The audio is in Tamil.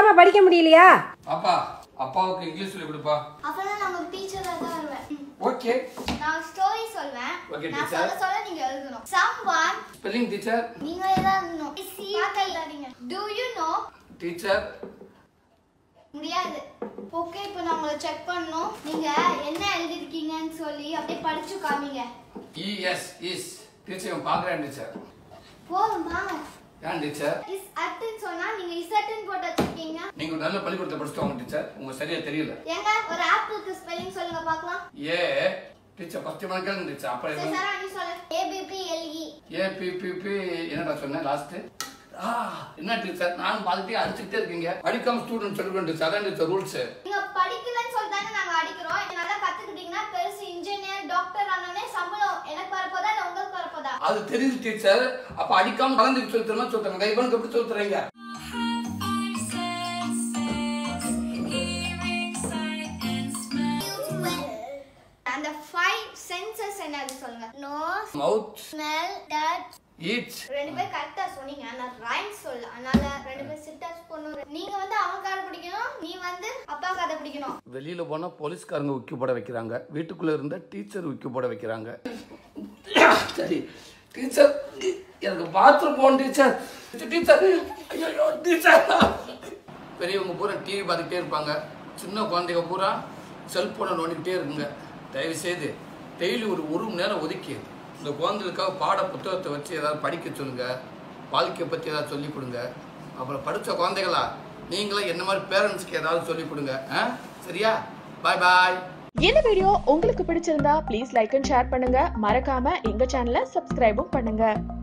இல்லாம படிக்க முடியலையா பாப்பா அப்பாவுக்கு இங்கிலீஷ் சொல்லி கொடுப்பா அப்பதான் நான் ஒரு டீச்சரா தான் வருவேன் ம். ஓகே நான் ஸ்டோரி சொல்வேன் Okay, நான் teacher. சொல்ல சொல்ல நீங்க எழுதணும் someone ஸ்பெல்லிங் டீச்சர் நீங்களே தான் எழுதணும் பார்க்கலாதீங்க do you know டீச்சர் முடியாது ஓகே இப்போ நான் உங்களை செக் பண்ணணும் நீங்க என்ன எழுதிருக்கீங்கன்னு சொல்லி அப்படியே படிச்சு காமிங்க இஎஸ் இஸ் டீச்சர் இவன் பார்க்குறேன் டீச்சர் போதும் வாங்க ஏன் டீச்சர் இஸ் அட்டுன்னு சொன்னா நீங்க இஸ் அட்டுன்னு போட்டு வச்சிருக்கீங்க நீங்க ஒரு நல்ல பள்ளிக்கூடத்தை படிச்சுட்டு டீச்சர் உங்க சரியா தெரியல ஏங்க ஒரு ஆப்பிளுக்கு ஸ்பெல்லிங் சொல்லுங்க பார்க்கலாம் ஏ டீச்சர் ஃபர்ஸ்ட் மணிக்கு டீச்சர் அப்புறம் சரி எதுவும் சாரா நீ சொல்லு ஏபிபிஎல்இ ஏபிபிபி என்னடா சொன்னேன் லாஸ்ட் ஆ என்ன டீச்சர் நானும் பார்த்துட்டே அடிச்சுக்கிட்டே இருக்கீங்க அடிக்காம ஸ்டூடெண்ட் சொல்லுவேன் டீச்சர் அதான் டீச்சர் ரூல்ஸ் நீங்க படிக்கலன்னு சொல்லிட்டாங்க நாங்க அடிக்கிறோம் நீங்க நல்லா கத்துக்கிட்டீங்கன்னா பெருசு இன்ஜினியர் டாக்டர் ஆனோடனே சம்பளம் எனக்கு வரப்போதா இல்ல உங்களுக்கு வரப்போதா அது தெரியுது டீச்சர் அப்ப அடிக்காம கலந்துக்கு சொல்லி தரமா சொல்றாங்க கைபனுக்கு எப்படி சொல்லி தரீங்க அந்த ஃபைவ் சென்சஸ் என்னது சொல்லுங்க nose mouth smell touch eat ரெண்டு பேர் கரெக்டா சொன்னீங்க நான் ரைம் சொல்ல அதனால ரெண்டு பேர் சிட்டர்ஸ் பொண்ணு நீங்க வந்து அவன் கதை பிடிக்கணும் நீ வந்து அப்பா கதை பிடிக்கணும் வெளியில போனா போலீஸ்காரங்க உக்கி போட வைக்கிறாங்க வீட்டுக்குள்ள இருந்தா டீச்சர் உக்கி போட வைக்கிறாங்க சரி டீச்சர் எனக்கு பாத்ரூம் போகணும் டீச்சர் டீச்சர் ஐயோ டீச்சர் பெரியவங்க பூரா டிவி பார்த்துக்கிட்டே இருப்பாங்க சின்ன குழந்தைங்க பூரா செல்போனை நோண்டிக்கிட்டே இருக்குங்க தயவு செய்து டெய்லி ஒரு ஒரு மணி நேரம் ஒதுக்கி இந்த குழந்தைகளுக்காக பாட புத்தகத்தை வச்சு ஏதாவது படிக்க சொல்லுங்க வாழ்க்கையை பற்றி ஏதாவது சொல்லிக் கொடுங்க அப்புறம் படித்த குழந்தைகளா நீங்களும் என்ன மாதிரி பேரண்ட்ஸ்க்கு ஏதாவது சொல்லிக் கொடுங்க ஆ சரியா பாய் பாய் இந்த வீடியோ உங்களுக்கு பிடிச்சிருந்தா ப்ளீஸ் லைக் அண்ட் ஷேர் பண்ணுங்க மறக்காம எங்க சேனலை சப்ஸ்கிரைபும் பண்ணுங்க